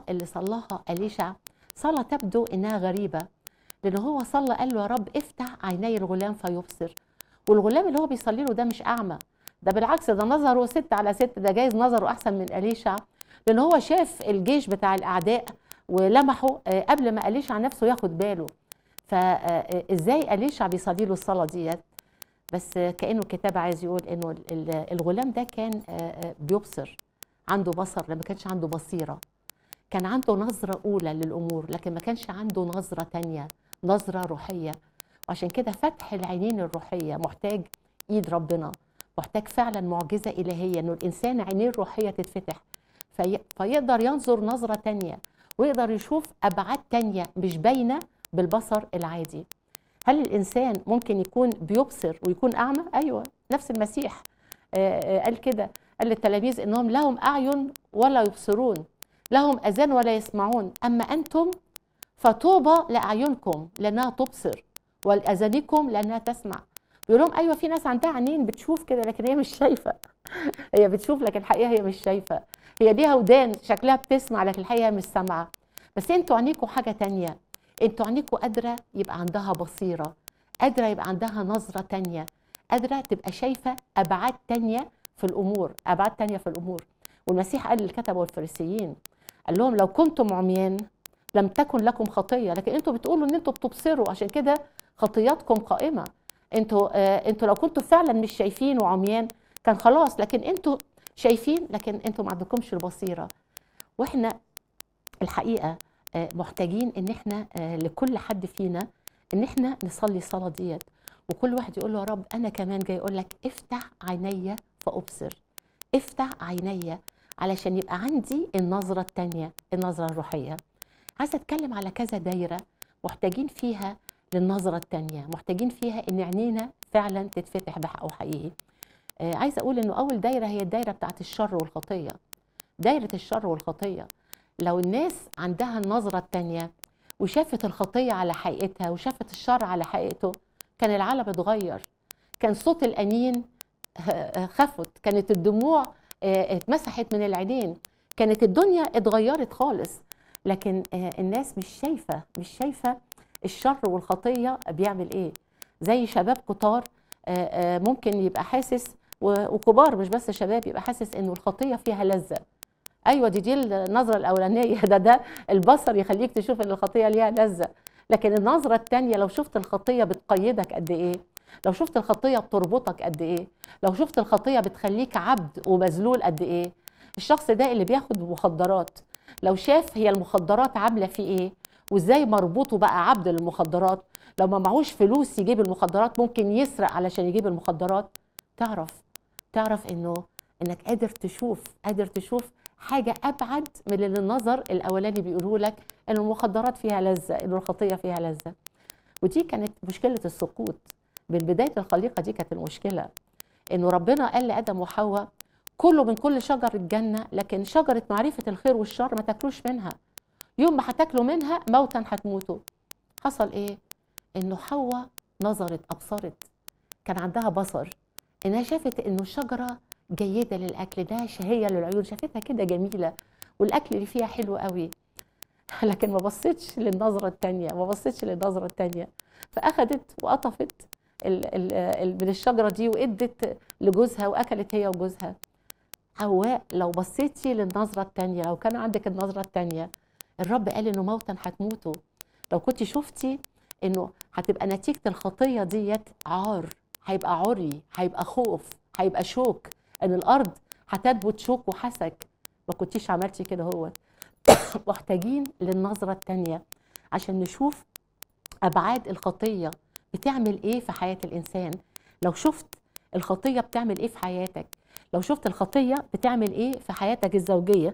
اللي صلاها أليشع صلاة تبدو إنها غريبة لأن هو صلى قال له يا رب افتح عيني الغلام فيبصر والغلام اللي هو بيصلي له ده مش أعمى ده بالعكس ده نظره ست على ست ده جايز نظره أحسن من أليشع لأن هو شاف الجيش بتاع الأعداء ولمحه آه، قبل ما أليشع نفسه ياخد باله فازاي أليشع بيصلي له الصلاة ديت بس آه، كأنه الكتاب عايز يقول إنه ال- ال- الغلام ده كان آه، آه، بيبصر عنده بصر لما كانش عنده بصيرة كان عنده نظرة أولى للأمور لكن ما كانش عنده نظرة تانية نظرة روحية وعشان كده فتح العينين الروحية محتاج إيد ربنا محتاج فعلا معجزة إلهية إنه الإنسان عينيه الروحية تتفتح في فيقدر ينظر نظرة تانية ويقدر يشوف أبعاد تانية مش باينة بالبصر العادي هل الإنسان ممكن يكون بيبصر ويكون أعمى؟ أيوة نفس المسيح آه، آه، قال كده قال للتلاميذ إنهم لهم أعين ولا يبصرون لهم أذان ولا يسمعون أما أنتم فطوبى لأعينكم لأنها تبصر ولأذانكم لأنها تسمع بيقول لهم أيوة في ناس عندها عينين بتشوف كده لكن هي مش شايفة هي بتشوف لكن الحقيقة هي مش شايفة هي ليها ودان شكلها بتسمع لكن الحقيقة هي مش سامعة بس انتوا عينيكوا حاجة تانية انتوا عينيكوا قادرة يبقى عندها بصيرة قادرة يبقى عندها نظرة تانية قادرة تبقى شايفة أبعاد تانية في الأمور أبعاد تانية في الأمور والمسيح قال للكتبة والفريسيين قال لهم لو كنتم عميان لم تكن لكم خطية لكن انتوا بتقولوا ان انتوا بتبصروا عشان كده خطياتكم قائمة انتوا آه انتوا لو كنتوا فعلا مش شايفين وعميان كان خلاص لكن انتوا شايفين لكن انتوا ما عندكمش البصيرة واحنا الحقيقة آه، محتاجين ان احنا آه، لكل حد فينا ان احنا نصلي الصلاة ديت وكل واحد يقول له يا رب انا كمان جاي اقول لك افتح عيني فابصر افتح عيني علشان يبقى عندي النظرة التانية النظرة الروحية عايزة اتكلم على كذا دايرة محتاجين فيها للنظرة التانية محتاجين فيها ان عينينا فعلا تتفتح بحقه حقيقي آه، عايزة اقول انه اول دايرة هي الدايرة بتاعت الشر والخطية دايرة الشر والخطية لو الناس عندها النظرة التانية وشافت الخطية على حقيقتها وشافت الشر على حقيقته كان العالم اتغير كان صوت الأنين آه، خفت كانت الدموع آه، اتمسحت من العينين كانت الدنيا اتغيرت خالص لكن آه، الناس مش شايفة مش شايفة الشر والخطية بيعمل ايه زي شباب كتار آه، آه، ممكن يبقى حاسس و- وكبار مش بس شباب يبقى حاسس انه الخطية فيها لذة ايوه دي دي النظره الاولانيه ده ده البصر يخليك تشوف ان الخطيه ليها لذه لكن النظره الثانيه لو شفت الخطيه بتقيدك قد ايه لو شفت الخطيه بتربطك قد ايه لو شفت الخطيه بتخليك عبد ومذلول قد ايه الشخص ده اللي بياخد مخدرات لو شاف هي المخدرات عامله فيه ايه وازاي مربوط وبقى عبد للمخدرات لو ما معهوش فلوس يجيب المخدرات ممكن يسرق علشان يجيب المخدرات تعرف تعرف انه انك قادر تشوف قادر تشوف حاجه ابعد من اللي النظر الاولاني بيقوله لك ان المخدرات فيها لذه ان الخطيه فيها لذه ودي كانت مشكله السقوط من بدايه الخليقه دي كانت المشكله انه ربنا قال لادم وحواء كلوا من كل شجر الجنه لكن شجره معرفه الخير والشر ما تاكلوش منها يوم ما هتاكلوا منها موتا هتموتوا حصل ايه انه حواء نظرت ابصرت كان عندها بصر انها شافت انه الشجره جيده للاكل ده شهيه للعيون شافتها كده جميله والاكل اللي فيها حلو قوي لكن ما بصتش للنظره التانية ما بصتش للنظره التانية فاخدت وقطفت ال ال ال من الشجره دي وادت لجوزها واكلت هي وجوزها حواء لو بصيتي للنظره التانية لو كان عندك النظره التانية الرب قال انه موتا هتموتوا لو كنت شفتي انه هتبقى نتيجه الخطيه ديت عار هيبقى عري هيبقى خوف هيبقى شوك ان الارض هتنبت شوك وحسك ما كنتيش عملتي كده هو محتاجين للنظره التانية عشان نشوف ابعاد الخطيه بتعمل ايه في حياه الانسان لو شفت الخطيه بتعمل ايه في حياتك لو شفت الخطيه بتعمل ايه في حياتك الزوجيه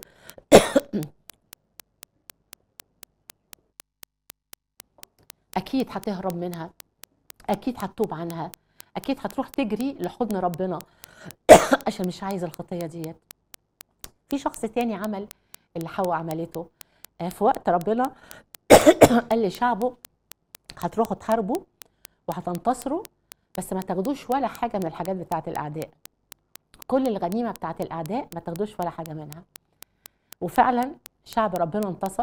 اكيد هتهرب منها اكيد هتتوب عنها اكيد هتروح تجري لحضن ربنا عشان مش عايز الخطيه ديت في شخص تاني عمل اللي حواء عملته آه، في وقت ربنا قال لشعبه هتروحوا تحاربوا وهتنتصروا بس ما تاخدوش ولا حاجه من الحاجات بتاعه الاعداء كل الغنيمه بتاعه الاعداء ما تاخدوش ولا حاجه منها وفعلا شعب ربنا انتصر